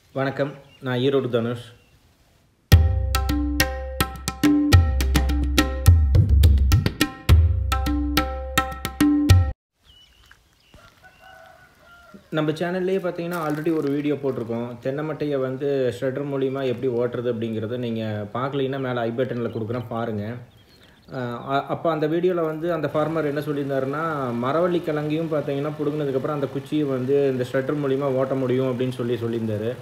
வணக்கம் நான் ஈரோடு தனுஷ் நம்ம சேனல்லையே பார்த்தீங்கன்னா ஆல்ரெடி ஒரு வீடியோ போட்டிருக்கோம் தென்னை மட்டையை வந்து ஷ்ரெட்டர் மூலிமா எப்படி ஓட்டுறது அப்படிங்கிறத நீங்கள் பார்க்கலைன்னா மேலே ஐ பட்டனில் கொடுக்குறேன் பாருங்கள் அப்போ அந்த வீடியோவில் வந்து அந்த ஃபார்மர் என்ன சொல்லியிருந்தாருன்னா மரவள்ளி கிழங்கையும் பார்த்தீங்கன்னா பிடுங்கினதுக்கப்புறம் அந்த குச்சியை வந்து இந்த ஷ்ரெட்டர் மூலிமா ஓட்ட முடியும் அப்படின்னு சொல்லி சொல்லியிருந்தாரு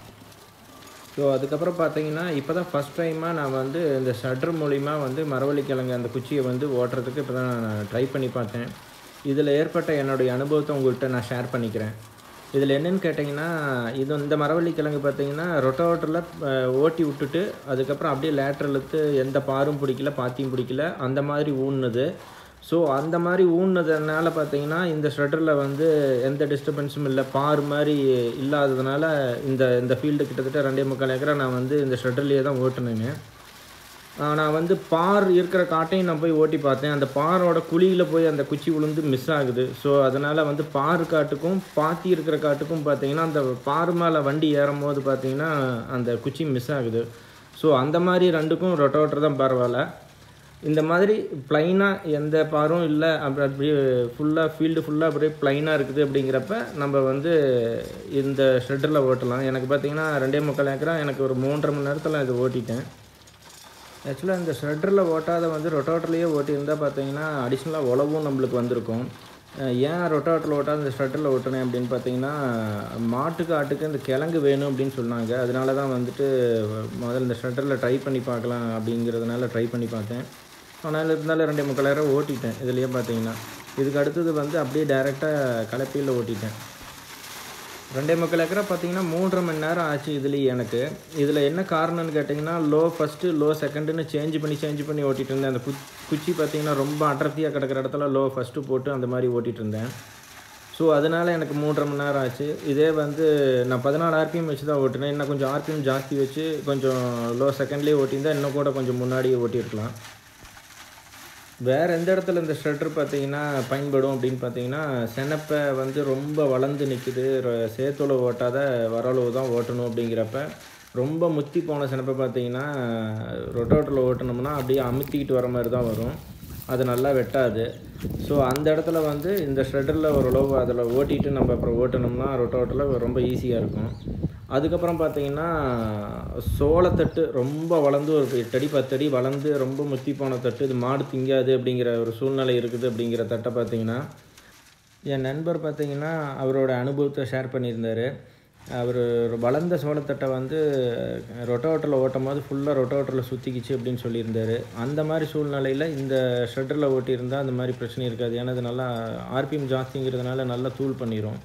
ஸோ அதுக்கப்புறம் பார்த்தீங்கன்னா இப்போ தான் ஃபஸ்ட் டைமாக நான் வந்து இந்த ஷட்டர் மூலிமா வந்து மரவள்ளி கிழங்கு அந்த குச்சியை வந்து ஓட்டுறதுக்கு இப்போ தான் நான் ட்ரை பண்ணி பார்த்தேன் இதில் ஏற்பட்ட என்னுடைய அனுபவத்தை உங்கள்கிட்ட நான் ஷேர் பண்ணிக்கிறேன் இதில் என்னென்னு கேட்டிங்கன்னா இது இந்த மரவள்ளி கிழங்கு பார்த்தீங்கன்னா ரொட்டோட்டரில் ஓட்டி விட்டுட்டு அதுக்கப்புறம் அப்படியே லேட்டர் இழுத்து எந்த பாரும் பிடிக்கல பாத்தியும் பிடிக்கல அந்த மாதிரி ஊன்னுது ஸோ அந்த மாதிரி ஊன்னதுனால பார்த்தீங்கன்னா இந்த ஷ்ரெட்டரில் வந்து எந்த டிஸ்டர்பன்ஸும் இல்லை பார் மாதிரி இல்லாததுனால இந்த இந்த ஃபீல்டு கிட்டத்தட்ட ரெண்டே முக்கால் ஏக்கரா நான் வந்து இந்த ஷ்ரெட்டர்லேயே தான் ஓட்டுனேங்க நான் வந்து பார் இருக்கிற காட்டையும் நான் போய் ஓட்டி பார்த்தேன் அந்த பாரோட குழியில் போய் அந்த குச்சி விழுந்து மிஸ் ஆகுது ஸோ அதனால் வந்து பார் காட்டுக்கும் பாத்தி இருக்கிற காட்டுக்கும் பார்த்தீங்கன்னா அந்த பார் மேலே வண்டி ஏறும் போது பார்த்தீங்கன்னா அந்த குச்சி மிஸ் ஆகுது ஸோ அந்த மாதிரி ரெண்டுக்கும் ரொட்டோட்டர் தான் பரவாயில்ல இந்த மாதிரி ப்ளைனாக எந்த பாரும் இல்லை அப்படி அப்படியே ஃபுல்லாக ஃபீல்டு ஃபுல்லாக அப்படியே ப்ளைனாக இருக்குது அப்படிங்கிறப்ப நம்ம வந்து இந்த ஷ்ரெட்டரில் ஓட்டலாம் எனக்கு பார்த்தீங்கன்னா ரெண்டே முக்கால் ஏக்கரா எனக்கு ஒரு மூன்றரை மணி நேரத்தில் இது ஓட்டிட்டேன் ஆக்சுவலாக இந்த ஷ்ரெட்டரில் ஓட்டாத வந்து ரொட்டோட்டர்லேயே ஓட்டியிருந்தால் பார்த்தீங்கன்னா அடிஷ்னலாக உழவும் நம்மளுக்கு வந்திருக்கும் ஏன் ரொட்டோட்டரில் ஓட்டாத இந்த ஷ்ரெட்டரில் ஓட்டினேன் அப்படின்னு பார்த்தீங்கன்னா மாட்டுக்கு ஆட்டுக்கு இந்த கிழங்கு வேணும் அப்படின்னு சொன்னாங்க அதனால தான் வந்துட்டு முதல்ல இந்த ஷ்ரெட்டரில் ட்ரை பண்ணி பார்க்கலாம் அப்படிங்கிறதுனால ட்ரை பண்ணி பார்த்தேன் ஆனால் இருந்தாலும் ரெண்டே முக்காலாயிரம் ஓட்டிட்டேன் இதுலேயே பார்த்தீங்கன்னா இதுக்கு அடுத்தது வந்து அப்படியே டேரெக்டாக கலப்பியில் ஓட்டிட்டேன் ரெண்டே முக்கால் ஏக்கரா பார்த்தீங்கன்னா மூன்றரை மணி நேரம் ஆச்சு இதுலேயே எனக்கு இதில் என்ன காரணம்னு கேட்டிங்கன்னா லோ ஃபஸ்ட்டு லோ செகண்டுன்னு சேஞ்ச் பண்ணி சேஞ்ச் பண்ணி ஓட்டிகிட்டு இருந்தேன் அந்த குச் குச்சி பார்த்தீங்கன்னா ரொம்ப அடர்த்தியாக கிடக்கிற இடத்துல லோ ஃபஸ்ட்டு போட்டு அந்த மாதிரி ஓட்டிகிட்டு இருந்தேன் ஸோ அதனால் எனக்கு மூன்றரை மணி நேரம் ஆச்சு இதே வந்து நான் பதினாலு ஆர்பிஎம் வச்சு தான் ஓட்டினேன் இன்னும் கொஞ்சம் ஆர்பிஎம் ஜாஸ்தி வச்சு கொஞ்சம் லோ செகண்ட்லேயே ஓட்டியிருந்தால் இன்னும் கூட கொஞ்சம் முன்னாடியே ஓட்டியிருக்கலாம் வேறு எந்த இடத்துல இந்த ஷ்ரெட்டர் பார்த்தீங்கன்னா பயன்படும் அப்படின்னு பார்த்தீங்கன்னா செனப்பை வந்து ரொம்ப வளர்ந்து நிற்குது சேத்தோல ஓட்டாத வரளவு தான் ஓட்டணும் அப்படிங்கிறப்ப ரொம்ப முத்தி போன செனப்பை பார்த்தீங்கன்னா ரொட்டோட்டரில் ஓட்டினோம்னா அப்படியே அமுத்திக்கிட்டு வர மாதிரி தான் வரும் அது நல்லா வெட்டாது ஸோ அந்த இடத்துல வந்து இந்த ஷ்ரெட்டரில் ஓரளவு அதில் ஓட்டிட்டு நம்ம அப்புறம் ஓட்டினோம்னா ரொட்டோட்டரில் ரொம்ப ஈஸியாக இருக்கும் அதுக்கப்புறம் பார்த்தீங்கன்னா சோளத்தட்டு ரொம்ப வளர்ந்து ஒரு எட்டடி பத்தடி வளர்ந்து ரொம்ப முத்தி போன தட்டு இது மாடு திங்காது அப்படிங்கிற ஒரு சூழ்நிலை இருக்குது அப்படிங்கிற தட்டை பார்த்தீங்கன்னா என் நண்பர் பார்த்தீங்கன்னா அவரோட அனுபவத்தை ஷேர் பண்ணியிருந்தார் அவர் வளர்ந்த சோளத்தட்டை வந்து ரொட்டோட்டரில் ஓட்டும் போது ஃபுல்லாக ரொட்டோட்டரில் சுற்றிக்கிச்சு அப்படின்னு சொல்லியிருந்தார் அந்த மாதிரி சூழ்நிலையில் இந்த ஷெட்டரில் ஓட்டியிருந்தால் அந்த மாதிரி பிரச்சனை இருக்காது ஏன்னா இது நல்லா ஆர்பிஎம் ஜாஸ்திங்கிறதுனால நல்லா தூள் பண்ணிடும்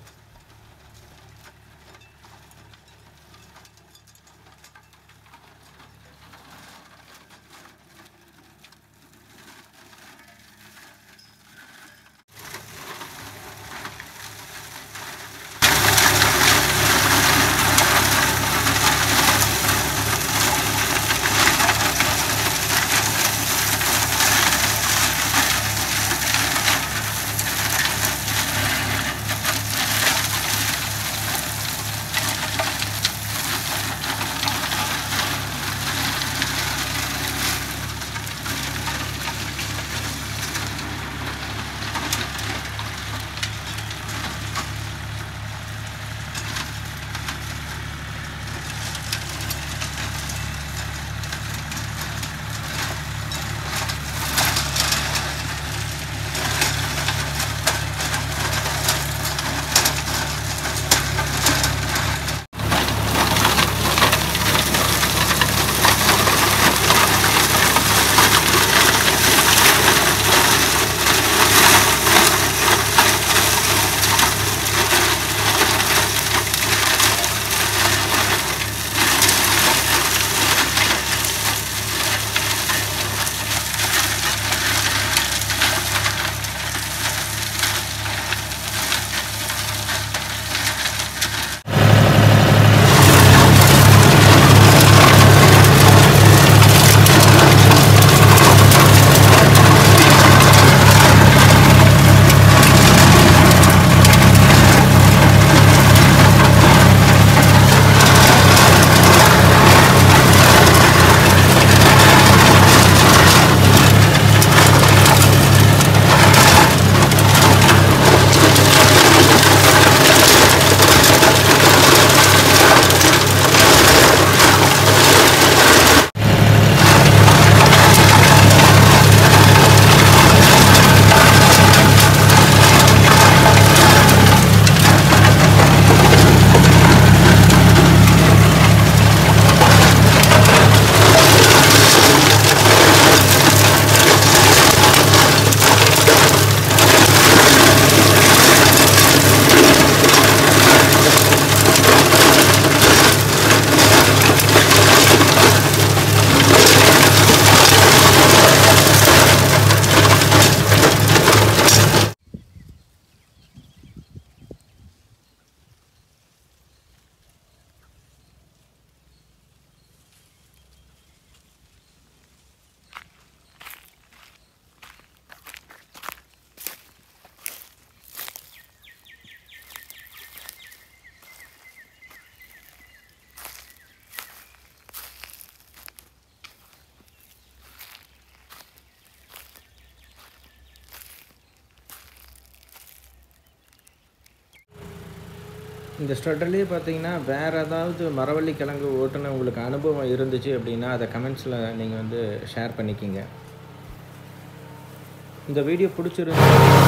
இந்த ஸ்ட்ரெட்டர்லேயே பார்த்தீங்கன்னா வேறு ஏதாவது மரவள்ளி கிழங்கு ஓட்டுன உங்களுக்கு அனுபவம் இருந்துச்சு அப்படின்னா அதை கமெண்ட்ஸில் நீங்கள் வந்து ஷேர் பண்ணிக்கிங்க இந்த வீடியோ பிடிச்சிருந்து